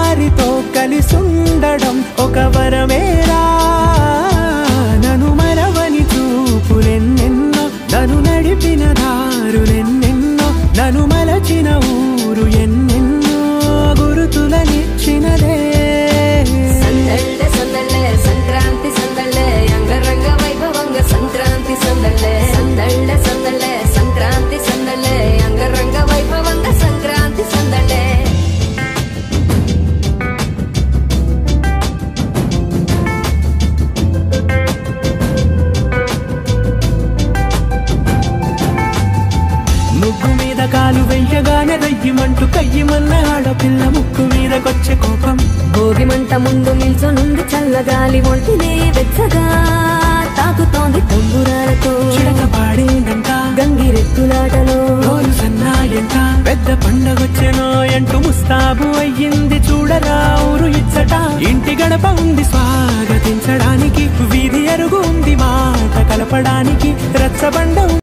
వారితో కలిసుండడం ఒక వరమేరా నను మరవని చూపులెన్నెన్నో నను నడిపిన దారులెన్నెన్నో నను మలచిన ఊరు ఎన్నెన్నో గురుతులనిచ్చినదే సందళ్ళే సందళ్ళే సంక్రాంతి సందళ్ళే అంగరంగ వైభవంగ సంక్రాంతి సందళ్ళే సందళ్ళే సందళ్ళే సంక్రాంతి సందళ్ళే అంగరంగ వైభవంగ సంక్రాంతి సందళ్ళే ముగ్గు మీద కాలు వెయ్యగానే రయ్యమంటూ కయ్యమన్న ఆడపిల్ల ముక్కు మీదకొచ్చే కోపం భోగి మంట ముందు నిల్చొనుంది చల్లగాలి ఒంటినే వెచ్చగా తాకుతోంది తంబురాలతో చిడక పాడేందంట గంగిరెత్తులాటలో రోజు సన్నాయంట పెద్ద పండగొచ్చెనో అంటూ ముస్తాబు అయ్యింది చూడరా ఊరు ఇచ్చట ఇంటి గడప ఉంది స్వాగతించడానికి వీధి అరుగు ఉంది మాట కలపడానికి రచ్చబండ ఉంది